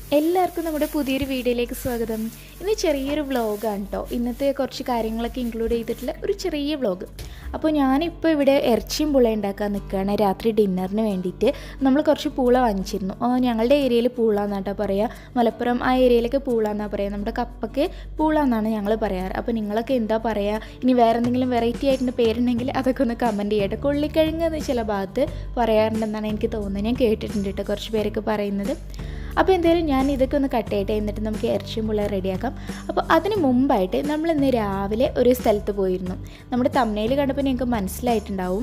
എല്ലാവർക്കും നമ്മുടെ പുതിയൊരു വീഡിയോയിലേക്ക് സ്വാഗതം ഇന്ന് ചെറിയൊരു വ്ളോഗാണ് കേട്ടോ ഇന്നത്തെ കുറച്ച് കാര്യങ്ങളൊക്കെ ഇൻക്ലൂഡ് ചെയ്തിട്ടുള്ള ഒരു ചെറിയ വ്ളോഗ് അപ്പോൾ ഞാനിപ്പോൾ ഇവിടെ ഇറച്ചിയും പുള ഉണ്ടാക്കാൻ നിൽക്കുകയാണ് രാത്രി ഡിന്നറിന് വേണ്ടിയിട്ട് നമ്മൾ കുറച്ച് പൂള വാങ്ങിച്ചിരുന്നു ആ, ഞങ്ങളുടെ ഏരിയയിൽ പൂള എന്നാട്ടോ പറയുക മലപ്പുറം ആ ഏരിയയിലൊക്കെ പൂള എന്നാണ് പറയുക നമ്മുടെ കപ്പയ്ക്ക് പൂള എന്നാണ് ഞങ്ങൾ പറയാറ് അപ്പോൾ നിങ്ങളൊക്കെ എന്താ പറയുക ഇനി വേറെ എന്തെങ്കിലും വെറൈറ്റി ആയിട്ടുള്ള പേരുണ്ടെങ്കിൽ അതൊക്കെ ഒന്ന് കമൻറ്റ് ചെയ്യട്ടെ കൊള്ളിക്കഴിഞ്ഞ് എന്ന് ചില ഭാഗത്ത് പറയാറുണ്ടെന്നാണ് എനിക്ക് തോന്നുന്നത് ഞാൻ കേട്ടിട്ടുണ്ട് കേട്ടോ കുറച്ച് പേരൊക്കെ പറയുന്നത് അപ്പോൾ എന്തായാലും ഞാൻ ഇതൊക്കെ ഒന്ന് കട്ട് ചെയ്യട്ടെ എന്നിട്ട് നമുക്ക് ഇറച്ചിയും പുള്ള റെഡിയാക്കാം അപ്പോൾ അതിന് മുമ്പായിട്ട് നമ്മൾ ഇന്ന് രാവിലെ ഒരു സ്ഥലത്ത് പോയിരുന്നു നമ്മുടെ തമ്മനയിൽ കണ്ടപ്പോൾ നിങ്ങൾക്ക് മനസ്സിലായിട്ടുണ്ടാവും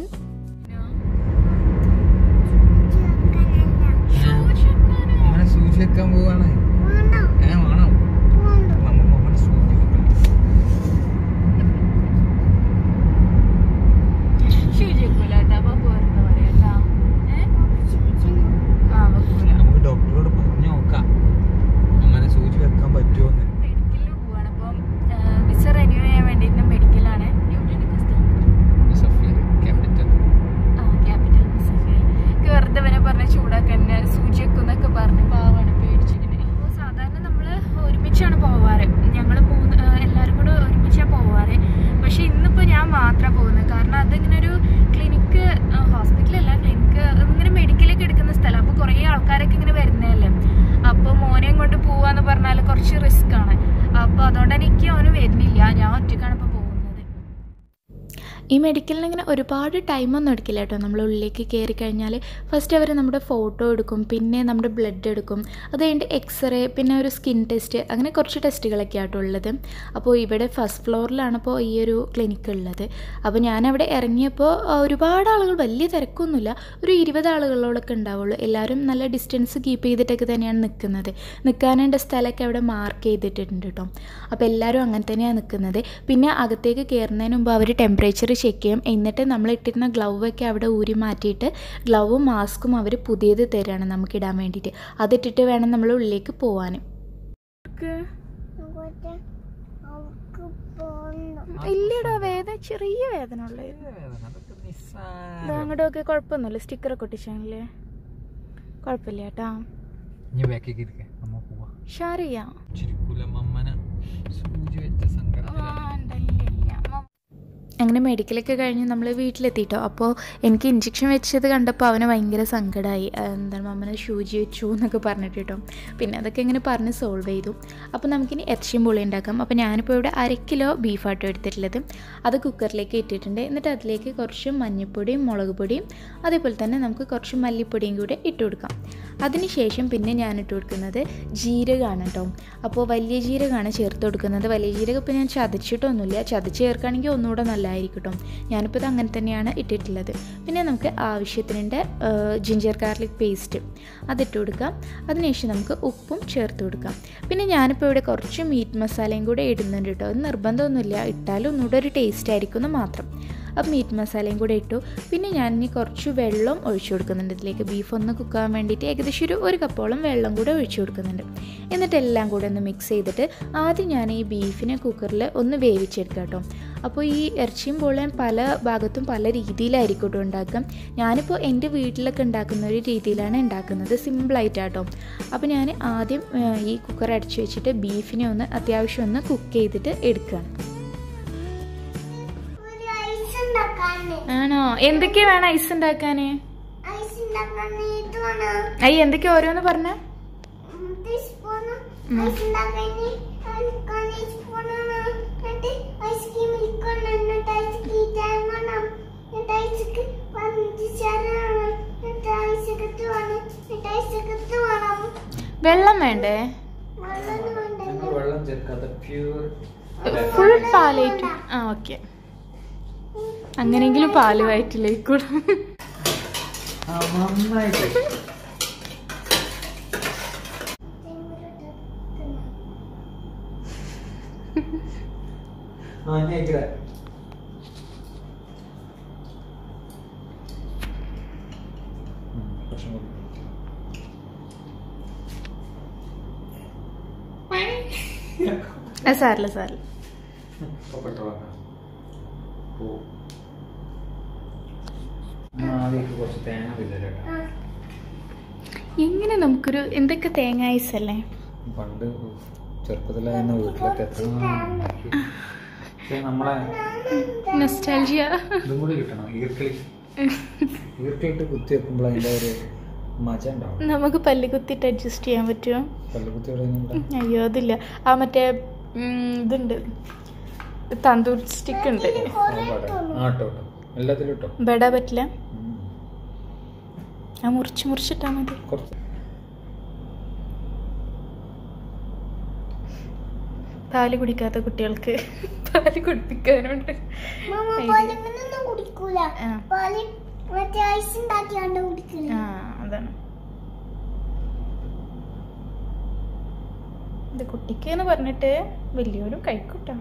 മോനെ സൂചി വെക്കാൻ പോവാണ് ഏ വേണം നമ്മ മോനെ സൂചി വെക്കണം നമുക്ക് ഡോക്ടറോട് പറഞ്ഞു നോക്കാം അങ്ങനെ സൂചി വെക്കാൻ പറ്റുമോന്ന് സഫീർ ക്യാപിറ്റൽ വെറുതെ ഇവനെ പറഞ്ഞ ചൂടാക്കന്നെ സൂചിയൊക്കെ പറഞ്ഞ് പാവാണ് പേടിച്ചിങ്ങനെ അപ്പോൾ സാധാരണ നമ്മൾ ഒരുമിച്ചാണ് പോവാറ് ഞങ്ങൾ മൂന്ന് ആ, എല്ലാവരും കൂടെ ഒരുമിച്ചാണ് പോവാറ് പക്ഷെ ഇന്നിപ്പോൾ ഞാൻ മാത്രമാണ് പോകുന്നത് കാരണം അതിങ്ങനെ ഒരു ക്ലിനിക്ക് ഹോസ്പിറ്റലല്ല ക്ലിനിക്ക് ഇങ്ങനെ മെഡിക്കലൊക്കെ എടുക്കുന്ന സ്ഥലം അപ്പോൾ കുറേ ആൾക്കാരൊക്കെ ഇങ്ങനെ വരുന്നതല്ലേ അപ്പോൾ മോനെയും കൊണ്ട് പോവാന്ന് പറഞ്ഞാൽ കുറച്ച് റിസ്ക് ആണ് അപ്പോൾ അതുകൊണ്ട് എനിക്ക് അവന് വരുന്നില്ല ഞാൻ ഒറ്റയ്ക്കാണ് ഇപ്പോൾ പോകുന്നത് ഈ മെഡിക്കലിന് ഇങ്ങനെ ഒരുപാട് ടൈമൊന്നും എടുക്കില്ല കേട്ടോ നമ്മൾ ഉള്ളിലേക്ക് കയറി കഴിഞ്ഞാൽ ഫസ്റ്റ് അവർ നമ്മുടെ ഫോട്ടോ എടുക്കും പിന്നെ നമ്മുടെ ബ്ലഡ് എടുക്കും അത് കഴിഞ്ഞിട്ട് എക്സ്റേ പിന്നെ ഒരു സ്കിൻ ടെസ്റ്റ് അങ്ങനെ കുറച്ച് ടെസ്റ്റുകളൊക്കെ ആട്ടോ ഉള്ളത് അപ്പോൾ ഇവിടെ ഫസ്റ്റ് ഫ്ലോറിലാണ് ഇപ്പോൾ ഈ ഒരു ക്ലിനിക്ക് ഉള്ളത് അപ്പോൾ ഞാനവിടെ ഇറങ്ങിയപ്പോൾ ആ, ഒരുപാട് ആളുകൾ വലിയ തിരക്കൊന്നുമില്ല ഒരു ഇരുപത് ആളുകളോടൊക്കെ ഉണ്ടാവുള്ളൂ എല്ലാവരും നല്ല ഡിസ്റ്റൻസ് കീപ്പ് ചെയ്തിട്ടൊക്കെ തന്നെയാണ് നിൽക്കുന്നത് നിൽക്കാനുള്ള സ്ഥലമൊക്കെ അവിടെ മാർക്ക് ചെയ്തിട്ടുണ്ട് കേട്ടോ അപ്പോൾ എല്ലാവരും അങ്ങനെ തന്നെയാണ് നിൽക്കുന്നത് പിന്നെ അകത്തേക്ക് കയറുന്നതിന് മുമ്പ് അവർ ടെമ്പറേച്ചർ ചെക്ക് ചെയ്യും എന്നിട്ട് നമ്മൾ ഇട്ടിരുന്ന ഗ്ലൗ ഒക്കെ അവിടെ ഊരി മാറ്റിയിട്ട് ഗ്ലൗവും മാസ്കും അവർ പുതിയത് തരാണ് നമുക്ക് ഇടാൻ വേണ്ടിയിട്ട് അതിട്ടിട്ട് വേണം നമ്മൾ ഉള്ളിലേക്ക് പോവാൻ ഇല്ലടാ വേദന ചെറിയ വേദന ഉള്ളത് അതൊക്കെ നിസ്സാരം അങ്ങോട്ടൊക്കെ കുഴപ്പമൊന്നുമില്ല സ്റ്റിക്കറൊക്കെ ഒട്ടിച്ചാണല്ലേ കുഴപ്പമില്ല കേട്ടാ ഇനി ബാക്കിലേക്ക് ഇരിക്കെ നമ്മ പോവാ ഷാറിയ ചിരിക്കൂല മമ്മന സൂചി വെച്ച സങ്കടത്തിലാണ് അങ്ങനെ മെഡിക്കലൊക്കെ കഴിഞ്ഞ് നമ്മൾ വീട്ടിലെത്തിയിട്ടോ അപ്പോൾ എനിക്ക് ഇഞ്ചക്ഷൻ വെച്ചത് കണ്ടപ്പോൾ അവന് ഭയങ്കര സങ്കടമായി എന്താണ് മമ്മനെ ഷൂജി വെച്ചു എന്നൊക്കെ പറഞ്ഞിട്ട് കേട്ടോ പിന്നെ അതൊക്കെ ഇങ്ങനെ പറഞ്ഞ് സോൾവ് ചെയ്തു അപ്പോൾ നമുക്കിനി ഇറച്ചിയും പുളി ഉണ്ടാക്കാം അപ്പോൾ ഞാനിപ്പോൾ ഇവിടെ അര കിലോ ബീഫാട്ടോ എടുത്തിട്ടുള്ളത് അത് കുക്കറിലേക്ക് ഇട്ടിട്ടുണ്ട് എന്നിട്ട് അതിലേക്ക് കുറച്ച് മഞ്ഞൾപ്പൊടിയും മുളക് പൊടിയും അതേപോലെ തന്നെ നമുക്ക് കുറച്ച് മല്ലിപ്പൊടിയും കൂടെ ഇട്ട് കൊടുക്കാം അതിനുശേഷം പിന്നെ ഞാൻ ഇട്ട് കൊടുക്കുന്നത് ജീരകമാണ് കേട്ടോ അപ്പോൾ വലിയ ജീരകമാണ് ചേർത്ത് കൊടുക്കുന്നത് വലിയ ജീരകം ഇപ്പോൾ ഞാൻ ചതച്ചിട്ടൊന്നുമില്ല ചതച്ച് ചേർക്കുകയാണെങ്കിൽ ഒന്നുകൂടെ നല്ലതായിരിക്കും കേട്ടോ ഞാനിപ്പോൾ ഇത് അങ്ങനെ തന്നെയാണ് ഇട്ടിട്ടുള്ളത് പിന്നെ നമുക്ക് ആവശ്യത്തിനുണ്ട് ജിഞ്ചർ ഗാർലിക് പേസ്റ്റ് അതിട്ട് കൊടുക്കാം അതിനുശേഷം നമുക്ക് ഉപ്പും ചേർത്ത് കൊടുക്കാം പിന്നെ ഞാനിപ്പോൾ ഇവിടെ കുറച്ച് മീറ്റ് മസാലയും കൂടെ ഇടുന്നുണ്ട് കേട്ടോ അത് നിർബന്ധമൊന്നുമില്ല ഇട്ടാലും ഒന്നുകൂടെ ഒരു ടേസ്റ്റ് ആയിരിക്കും എന്ന് മാത്രം അപ്പോൾ മീറ്റ് മസാലയും കൂടെ ഇട്ടു പിന്നെ ഞാൻ ഇനി കുറച്ച് വെള്ളം ഒഴിച്ചു കൊടുക്കുന്നുണ്ട് ഇതിലേക്ക് ബീഫ് ഒന്ന് കുക്കാൻ വേണ്ടിയിട്ട് ഏകദേശം ഒരു ഒരു കപ്പോളം വെള്ളം കൂടെ ഒഴിച്ചു കൊടുക്കുന്നുണ്ട് എന്നിട്ട് എല്ലാം കൂടെ ഒന്ന് മിക്സ് ചെയ്തിട്ട് ആദ്യം ഞാൻ ഈ ബീഫിനെ കുക്കറിൽ ഒന്ന് വേവിച്ചെടുക്കാം കേട്ടോ അപ്പോൾ ഈ ഇറച്ചിയും പോളയും പല ഭാഗത്തും പല രീതിയിലായിരിക്കും കേട്ടോ ഉണ്ടാക്കാം ഞാനിപ്പോൾ എൻ്റെ വീട്ടിലൊക്കെ ഉണ്ടാക്കുന്ന ഒരു രീതിയിലാണ് ഉണ്ടാക്കുന്നത് സിമ്പിളായിട്ടാട്ടോ അപ്പോൾ ഞാൻ ആദ്യം ആ, ഈ കുക്കർ അടച്ചു വെച്ചിട്ട് ബീഫിനെ ഒന്ന് അത്യാവശ്യം ഒന്ന് കുക്ക് ചെയ്തിട്ട് എടുക്കുകയാണ് ഒരു ഐസ് ഉണ്ടാക്കാന് ആണോ എന്തൊക്കെയാ വേണം ഐസ് ഉണ്ടാക്കാന് ഐസ് ഉണ്ടാക്കാൻ ഇത് വേണം അയ്യ എന്തൊക്കെയാ ഓരോന്ന് പറഞ്ഞ ടീസ്പൂണ് ഐസ് ഉണ്ടാക്കാൻ കളിക്കാൻ ടീസ്പൂൺ വേണം എന്നിട്ട് ഐസ്ക്രീം മിൽക്കണം എന്നിട്ട് ഐസ് കീറ്റാൻ വേണം എന്നിട്ട് ഐസ്ക്ക് പഞ്ചസാര വേണം എന്നിട്ട് ഐസ് കത്ത് വേണം എന്നിട്ട് ഐസ് കത്ത് വേണം വെള്ളം വേണ്ടേ വെള്ളം വേണ്ടല്ലോ വെള്ളം ചേർക്കാത്ത പ്യൂർ ഫുൾ പാലേറ്റ് ആ ഓക്കെ അങ്ങനെയെങ്കിലും പാല് വയറ്റിലേക്കൂടെ നന്നായിട്ട് ആ ഞാൻ ഇരിക്കട്ടെ പ്രശ്നം ആ സാറില്ല സാറില്ല പോ ആദ്യം കുറച്ച് തേങ്ങ വിതരട്ടെ എങ്ങനെ നമുക്കൊരു എന്തൊക്കെ തേങ്ങ ഐസ് അല്ലേ പണ്ട് ചെറുപ്പത്തിലായിരുന്ന വീട്ടിലൊക്കെ എത്ര ഉണ്ടാക്കി. പക്ഷേ നമ്മളെ നൊസ്റ്റാൾജിയ ഇതും കൂടി കിട്ടണം ഈർക്കിളി ഈർക്കിളിട്ട് കുത്തി വെക്കുമ്പോൾ അതിൻ്റെ ഒരു മജ ഉണ്ടാവും നമുക്ക് പല്ല് കുത്തിയിട്ട് അഡ്ജസ്റ്റ് ചെയ്യാൻ പറ്റുമോ പല്ലുകുത്തി എവിടെ അയ്യോ അതില്ല ആ മറ്റേ ഉം, ഇതുണ്ട് തന്തൂർ സ്റ്റിക്ക് ഉണ്ട് ആ ഇട്ടോ ഇട്ടോ എല്ലാത്തിലും ഇട്ടോ ബെട പറ്റില്ല ഉം. ആ മുറിച്ച് മുറിച്ചിട്ടാ മതി കുറച്ച് പാല് കുടിക്കാത്ത കുട്ടികൾക്ക് പാല് കുടിപ്പിക്കാനുണ്ട് മാമ പാലിങ്ങനൊന്നും കുടിക്കൂല ആ. പാല് മറ്റേ ഐസ് ഉണ്ടാക്കിയാണ്ട് കുടിക്കില്ല ആ അതാണ് ഇത് കുട്ടിക്ക് എന്ന് പറഞ്ഞിട്ട് വലിയൊരു കഴിക്കൂട്ടാ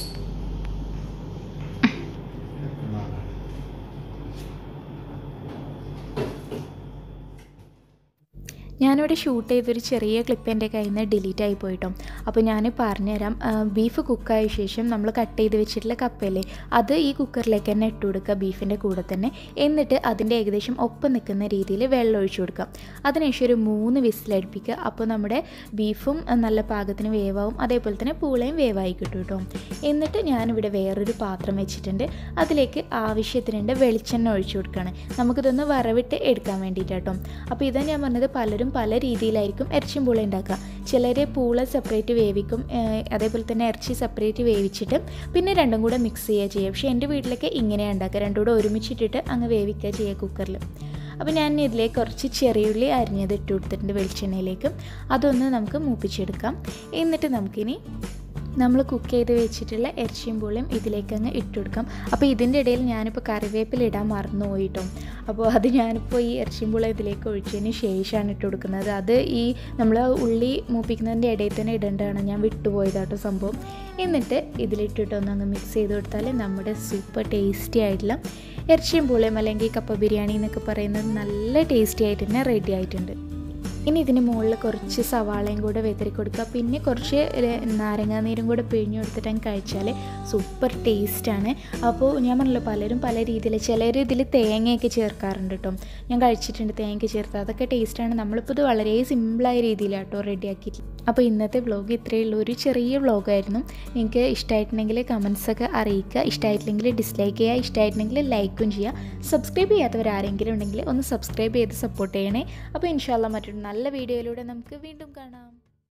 ഞാനിവിടെ ഷൂട്ട് ചെയ്തൊരു ചെറിയ ക്ലിപ്പ് എൻ്റെ കയ്യിൽ നിന്ന് ഡിലീറ്റ് ആയി പോയിട്ടോ അപ്പോൾ ഞാൻ പറഞ്ഞുതരാം ആ, ബീഫ് കുക്കായ ശേഷം നമ്മൾ കട്ട് ചെയ്ത് വെച്ചിട്ടുള്ള കപ്പയല്ലേ അത് ഈ കുക്കറിലേക്ക് തന്നെ ഇട്ട് കൊടുക്കുക ബീഫിൻ്റെ കൂടെ തന്നെ എന്നിട്ട് അതിൻ്റെ ഏകദേശം ഒപ്പം നിൽക്കുന്ന രീതിയിൽ വെള്ളം ഒഴിച്ചു കൊടുക്കുക അതിനുശേഷം ഒരു മൂന്ന് വിസിലടുപ്പിക്കുക അപ്പോൾ നമ്മുടെ ബീഫും ആ, നല്ല പാകത്തിന് വേവാവും അതേപോലെ തന്നെ പൂളയും വേവായി കിട്ടും കേട്ടോ എന്നിട്ട് ഞാനിവിടെ വേറൊരു പാത്രം വെച്ചിട്ടുണ്ട് അതിലേക്ക് ആവശ്യത്തിനുണ്ട് വെളിച്ചെണ്ണ ഒഴിച്ചു കൊടുക്കുകയാണ് നമുക്കിതൊന്ന് വറവിട്ട് എടുക്കാൻ വേണ്ടിയിട്ടാട്ടോ അപ്പോൾ ഇതാ ഞാൻ പറഞ്ഞത് പലരും പല രീതിയിലായിരിക്കും ഇറച്ചിയും പൂള ഉണ്ടാക്കുക ചിലർ പൂള സെപ്പറേറ്റ് വേവിക്കും ഏഹ് അതേപോലെ തന്നെ ഇറച്ചി സെപ്പറേറ്റ് വേവിച്ചിട്ട് പിന്നെ രണ്ടും കൂടെ മിക്സ് ചെയ്യുക ചെയ്യുക പക്ഷേ എൻ്റെ വീട്ടിലൊക്കെ ഇങ്ങനെയാണ് ഉണ്ടാക്കുക രണ്ടും കൂടെ ഒരുമിച്ചിട്ടിട്ട് അങ്ങ് വേവിക്കുക ചെയ്യുക കുക്കറിൽ അപ്പോൾ ഞാൻ ഇതിലേക്ക് കുറച്ച് ചെറിയുള്ളി അരിഞ്ഞത് ഇട്ട് കൊടുത്തിട്ടുണ്ട് വെളിച്ചെണ്ണയിലേക്ക് അതൊന്ന് നമുക്ക് മൂപ്പിച്ചെടുക്കാം എന്നിട്ട് നമുക്കിനി നമ്മൾ കുക്ക് ചെയ്ത് വെച്ചിട്ടുള്ള ഇറച്ചിയും പുളിയും ഇതിലേക്ക് അങ്ങ് ഇട്ട് കൊടുക്കാം അപ്പോൾ ഇതിൻ്റെ ഇടയിൽ ഞാനിപ്പോൾ കറിവേപ്പില ഇടാൻ മറന്നു പോയിട്ടോ അപ്പോൾ അത് ഞാനിപ്പോൾ ഈ ഇറച്ചിയും പുളി ഇതിലേക്ക് ഒഴിച്ചതിന് ശേഷമാണ് ഇട്ട് കൊടുക്കുന്നത് അത് ഈ നമ്മൾ ഉള്ളി മൂപ്പിക്കുന്നതിൻ്റെ ഇടയിൽ തന്നെ ഇടേണ്ടതാണ് ഞാൻ വിട്ടുപോയതാട്ടോ സംഭവം എന്നിട്ട് ഇതിലിട്ടിട്ടൊന്ന് അങ്ങ് മിക്സ് ചെയ്ത് കൊടുത്താൽ നമ്മുടെ സൂപ്പർ ടേസ്റ്റി ആയിട്ടുള്ള ഇറച്ചിയും പുളിയും അല്ലെങ്കിൽ കപ്പ ബിരിയാണി എന്നൊക്കെ പറയുന്നത് നല്ല ടേസ്റ്റി ആയിട്ട് തന്നെ റെഡി ആയിട്ടുണ്ട് ഇനി ഇതിന് മുകളിൽ കുറച്ച് സവാളയും കൂടെ വെതറി കൊടുക്കുക പിന്നെ കുറച്ച് നാരങ്ങാനീരും കൂടെ പിഴിഞ്ഞ് കൊടുത്തിട്ട് അങ്ങ് കഴിച്ചാൽ സൂപ്പർ ടേസ്റ്റാണ് അപ്പോൾ ഞാൻ പറഞ്ഞല്ലോ പലരും പല രീതിയിൽ ചിലർ ഇതിൽ തേങ്ങയൊക്കെ ചേർക്കാറുണ്ട് കേട്ടോ ഞാൻ കഴിച്ചിട്ടുണ്ട് തേങ്ങ ചേർത്ത് അതൊക്കെ ടേസ്റ്റാണ് നമ്മളിപ്പോൾ ഇത് വളരെ സിമ്പിളായ രീതിയിലാണ് കേട്ടോ റെഡിയാക്കിയിട്ട് അപ്പോൾ ഇന്നത്തെ വ്ളോഗ് ഇത്രയേ ഉള്ളൂ ഒരു ചെറിയ വ്ളോഗായിരുന്നു നിങ്ങൾക്ക് ഇഷ്ടമായിട്ടുണ്ടെങ്കിൽ കമൻസൊക്കെ അറിയിക്കുക ഇഷ്ടമായിട്ടില്ലെങ്കിൽ ഡിസ്ലൈക്ക് ചെയ്യുക ഇഷ്ടമായിട്ടുണ്ടെങ്കിൽ ലൈക്കും ചെയ്യുക സബ്സ്ക്രൈബ് ചെയ്യാത്തവർ ആരെങ്കിലും ഉണ്ടെങ്കിൽ ഒന്ന് സബ്സ്ക്രൈബ് ചെയ്ത് സപ്പോർട്ട് ചെയ്യണേ അപ്പോൾ ഇൻഷാല്ല മറ്റൊരു നല്ല വീഡിയോയിലൂടെ നമുക്ക് വീണ്ടും കാണാം